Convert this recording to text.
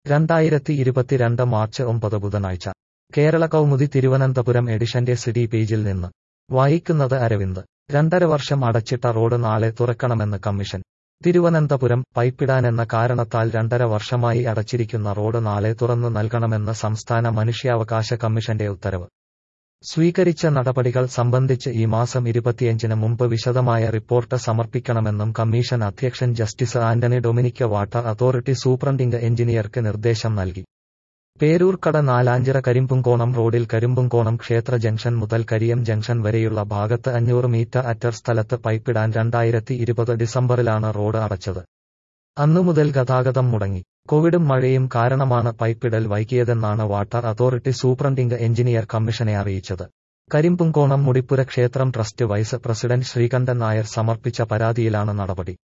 രണ്ടായിരത്തി ഇരുപത്തിരണ്ട് മാർച്ച് ഒമ്പത് ബുധനാഴ്ച കേരള കൗമുദി തിരുവനന്തപുരം എഡിഷന്റെ സിറ്റി പേജിൽ നിന്ന് വായിക്കുന്നത് അരവിന്ദ് രണ്ടര വർഷം അടച്ചിട്ട റോഡ് നാളെ തുറക്കണമെന്ന് കമ്മീഷൻ തിരുവനന്തപുരം പൈപ്പിടാനെന്ന കാരണത്താൽ രണ്ടര വർഷമായി അടച്ചിരിക്കുന്ന റോഡ് നാളെ തുറന്നു നൽകണമെന്ന് സംസ്ഥാന മനുഷ്യാവകാശ കമ്മീഷന്റെ ഉത്തരവ് സ്വീകരിച്ച നടപടികൾ സംബന്ധിച്ച് ഈ മാസം ഇരുപത്തിയഞ്ചിന് മുമ്പ് വിശദമായ റിപ്പോർട്ട് സമർപ്പിക്കണമെന്നും കമ്മീഷൻ അധ്യക്ഷൻ justice Antony Dominic water authority superintending എഞ്ചിനീയർക്ക് നിർദ്ദേശം നൽകി പേരൂർക്കട നാലാഞ്ചിറ കരിമ്പുംകോണം റോഡിൽ കരിമ്പുംകോണം ക്ഷേത്ര ജംഗ്ഷൻ മുതൽ കരിയം ജംഗ്ഷൻ വരെയുള്ള ഭാഗത്ത് അഞ്ഞൂറ് മീറ്റർ അറ്റർ സ്ഥലത്ത് പൈപ്പിടാൻ രണ്ടായിരത്തി ഇരുപത് ഡിസംബറിലാണ് റോഡ് അടച്ചത് അന്നു മുതൽ ഗതാഗതം മുടങ്ങി കോവിഡും മഴയും കാരണമാണ് പൈപ്പിടൽ വൈകിയതെന്നാണ് വാട്ടർ അതോറിറ്റി സൂപ്രണ്ടിംഗ് എഞ്ചിനീയർ കമ്മീഷനെ അറിയിച്ചത് കരിമ്പുംകോണം മുടിപ്പുര ക്ഷേത്രം trust vice president Sreekantan Nair സമർപ്പിച്ച പരാതിയിലാണ് നടപടി